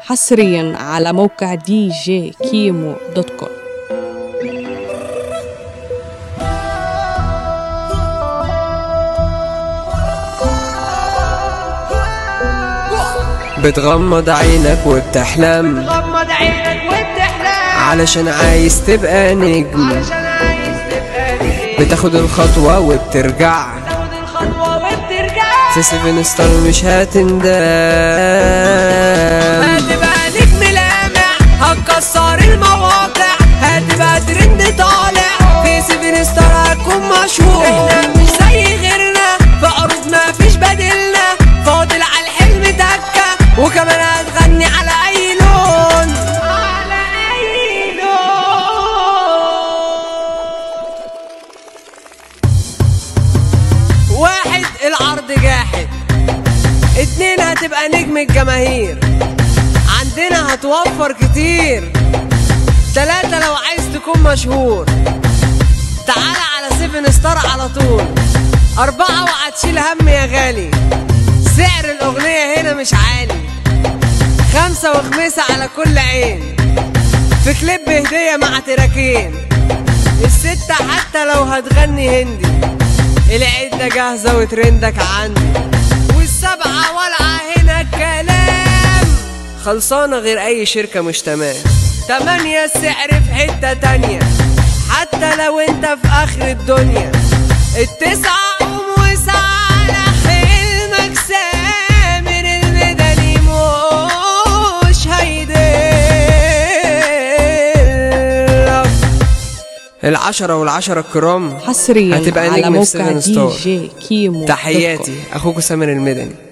حصريا على موقع دي جي كيمو دوت كوم بتغمض عينك وبتحلم غمض عينك وبتحلم علشان عايز تبقى نجم علشان عايز تبقى نجم بتاخد الخطوة وبترجع تاخد الخطوة وبترجع في سيفن ستار مش هتندم هتبقى نجم لامع هتكسر المواقع هتبقى ترند طالع في سيفن ستار هتكون مشهور احنا مش زي غيرنا في عروض ما فيش بديلنا فاضل على الحلم دكة وكمان هتغني على اي لون على اي لون واحد العرض جاحد اتنين هتبقى نجم الجماهير عندنا هتوفر كتير تلاتة لو عايز تكون مشهور تعال على سيفن ستار على طول أربعة وهتشيل هم يا غالي سعر الأغنية هنا مش عالي خمسة وخمسة على كل عين في كليب هدية مع تراكين الستة حتى لو هتغني هندي العدة جاهزة وترندك عندي والسبعة والعة هنا الكلام خلصانة غير أي شركة مش تمام تمانية السعر في حتة تانية حتى لو انت في آخر الدنيا التسعة قوم واسعى على حلمك سامر المدني مش هيدلك العشرة والعشرة الكرام حصريا هتبقى على نجم في موقع سيفن دي ستار جي كيمو دوت كوم. تحياتي أخوك سامر المدني